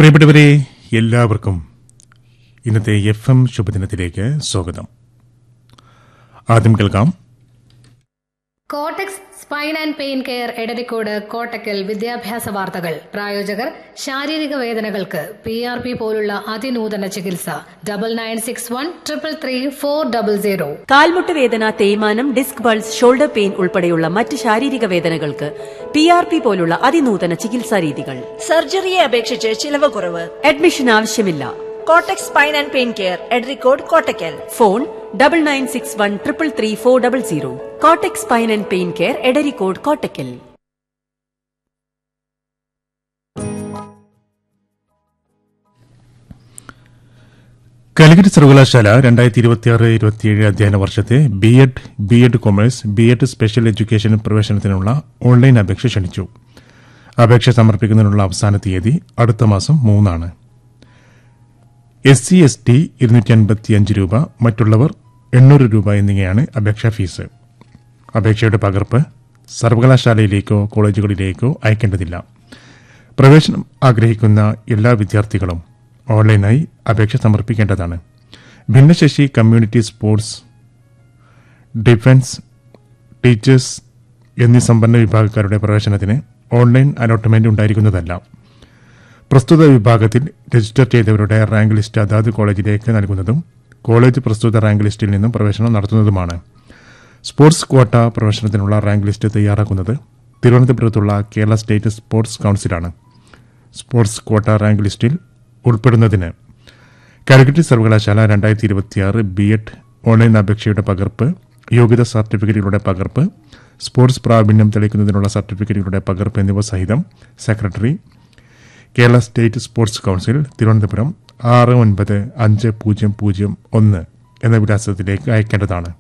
പ്രിയപ്പെട്ടവരെ എല്ലാവർക്കും ഇന്നത്തെ എഫ് എം ശുഭദിനത്തിലേക്ക് സ്വാഗതം ആദ്യം കേൾക്കാം കോട്ടക്സ് spine and pain care Edarikode Kottakkal വിദ്യാഭ്യാസ വാർത്തകൾ പ്രായോജകർ ശാരീരിക വേദനകൾക്ക് പി ആർ പി പോലുള്ള അതിനൂതന ചികിത്സ double nine six one triple three four double zero കാൽമുട്ട് വേദന തേയ്മാനം ഡിസ്ക് ബൾസ് ഷോൾഡർ പെയിൻ ഉൾപ്പെടെയുള്ള മറ്റ് ശാരീരിക വേദനകൾക്ക് പി ആർ പി പോലുള്ള അതിനൂതന ചികിത്സാ രീതികൾ സർജറിയെ അപേക്ഷിച്ച് ചിലവ് കുറവ് അഡ്മിഷൻ ആവശ്യമില്ല കോട്ടക്സ് spine and pain care Edarikode Kottakkal phone double nine six one triple three four double zero കോട്ടക് spine and pain care Edarikode Kottakkal Calicut സർവകലാശാല രണ്ടായിരത്തി ഇരുപത്തിയാറ് ഇരുപത്തിയേഴ് അധ്യയന വർഷത്തെ B Ed B Ed commerce B Ed special education പ്രവേശനത്തിനുള്ള ഓൺലൈൻ അപേക്ഷ ക്ഷണിച്ചു അപേക്ഷ സമർപ്പിക്കുന്നതിനുള്ള അവസാന തീയതി അടുത്ത മാസം മൂന്നാണ് എസ് സി എസ് ടി ഇരുന്നൂറ്റി അൻപത്തിയഞ്ച് രൂപ മറ്റുള്ളവർ എണ്ണൂറ് രൂപ എന്നിങ്ങനെയാണ് അപേക്ഷാ ഫീസ് അപേക്ഷയുടെ പകർപ്പ് സർവകലാശാലയിലേക്കോ കോളേജുകളിലേക്കോ അയക്കേണ്ടതില്ല പ്രവേശനം ആഗ്രഹിക്കുന്ന എല്ലാ വിദ്യാർത്ഥികളും ഓൺലൈനായി അപേക്ഷ സമർപ്പിക്കേണ്ടതാണ് ഭിന്നശേഷി കമ്മ്യൂണിറ്റി സ്പോർട്സ് ഡിഫൻസ് ടീച്ചേഴ്സ് എന്നീ സമ്പന്ന വിഭാഗക്കാരുടെ പ്രവേശനത്തിന് ഓൺലൈൻ അലോട്ട്മെന്റ് ഉണ്ടായിരിക്കുന്നതല്ല പ്രസ്തുത വിഭാഗത്തിൽ രജിസ്റ്റർ ചെയ്തവരുടെ റാങ്ക് ലിസ്റ്റ് അതാത് കോളേജിലേക്ക് നൽകുന്നതും കോളേജ് പ്രസ്തുത റാങ്ക് ലിസ്റ്റിൽ നിന്നും പ്രവേശനം നടത്തുന്നതുമാണ് സ്പോർട്സ് ക്വാട്ട പ്രവേശനത്തിനുള്ള റാങ്ക് ലിസ്റ്റ് തയ്യാറാക്കുന്നത് തിരുവനന്തപുരത്തുള്ള കേരള സ്റ്റേറ്റ് സ്പോർട്സ് കൌൺസിലാണ് സ്പോർട്സ് ക്വാട്ട റാങ്ക് ലിസ്റ്റിൽ ഉൾപ്പെടുന്നതിന് കാലിക്കറ്റ് സർവകലാശാല രണ്ടായിരത്തി ഇരുപത്തിയാറ് ബി എഡ് ഓൺലൈൻ അപേക്ഷയുടെ പകർപ്പ് യോഗ്യത സർട്ടിഫിക്കറ്റുകളുടെ പകർപ്പ് സ്പോർട്സ് പ്രാവീണ്യം തെളിയിക്കുന്നതിനുള്ള സർട്ടിഫിക്കറ്റുകളുടെ പകർപ്പ് എന്നിവ സഹിതം secretary Kerala state sports council Thiruvananthapuram ആറ് ഒൻപത് അഞ്ച് പൂജ്യം പൂജ്യം ഒന്ന് എന്ന വിലാസത്തിലേക്ക് അയക്കേണ്ടതാണ്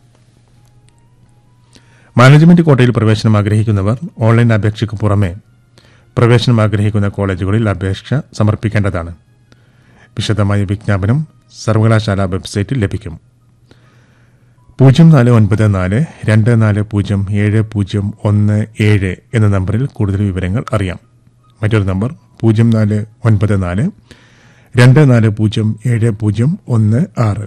മാനേജ്മെന്റ് കോട്ടയിൽ പ്രവേശനം ആഗ്രഹിക്കുന്നവർ ഓൺലൈൻ അപേക്ഷയ്ക്ക് പുറമെ പ്രവേശനം ആഗ്രഹിക്കുന്ന കോളേജുകളിൽ അപേക്ഷ സമർപ്പിക്കേണ്ടതാണ് വിശദമായ വിജ്ഞാപനം സർവകലാശാല വെബ്സൈറ്റിൽ ലഭിക്കും പൂജ്യം നാല് ഒൻപത് നാല് രണ്ട് നാല് പൂജ്യം ഏഴ് പൂജ്യം ഒന്ന് ഏഴ് എന്ന നമ്പറിൽ കൂടുതൽ വിവരങ്ങൾ അറിയാം മറ്റൊരു നമ്പർ പൂജ്യം നാല് ഒൻപത് നാല് രണ്ട് നാല് പൂജ്യം ഏഴ് പൂജ്യം ഒന്ന് ആറ്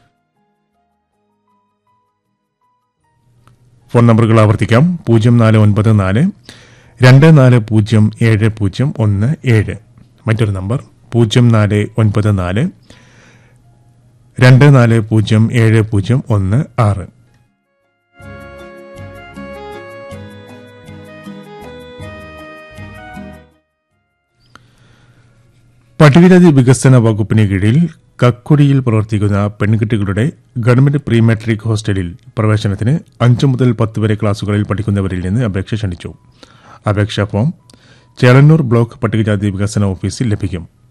ഫോൺ നമ്പറുകൾ ആവർത്തിക്കാം പൂജ്യം നാല് ഒൻപത് നാല് രണ്ട് നാല് പൂജ്യം ഏഴ് പൂജ്യം ഒന്ന് ഏഴ് മറ്റൊരു നമ്പർ പൂജ്യം നാല് ഒൻപത് നാല് രണ്ട് നാല് പൂജ്യം ഏഴ് പൂജ്യം ഒന്ന് ആറ് പട്ടികജാതി വികസന വകുപ്പിന് കീഴിൽ കക്കുടിയിൽ പ്രവർത്തിക്കുന്ന പെൺകുട്ടികളുടെ ഗവൺമെന്റ് പ്രീ മെട്രിക് ഹോസ്റ്റലിൽ പ്രവേശനത്തിന് അഞ്ചു മുതൽ പത്ത് വരെ ക്ലാസുകളിൽ പഠിക്കുന്നവരിൽ നിന്ന് അപേക്ഷ ക്ഷണിച്ചു അപേക്ഷാ ഫോം ചേളന്നൂർ ബ്ലോക്ക് പട്ടികജാതി വികസന ഓഫീസിൽ ലഭിക്കും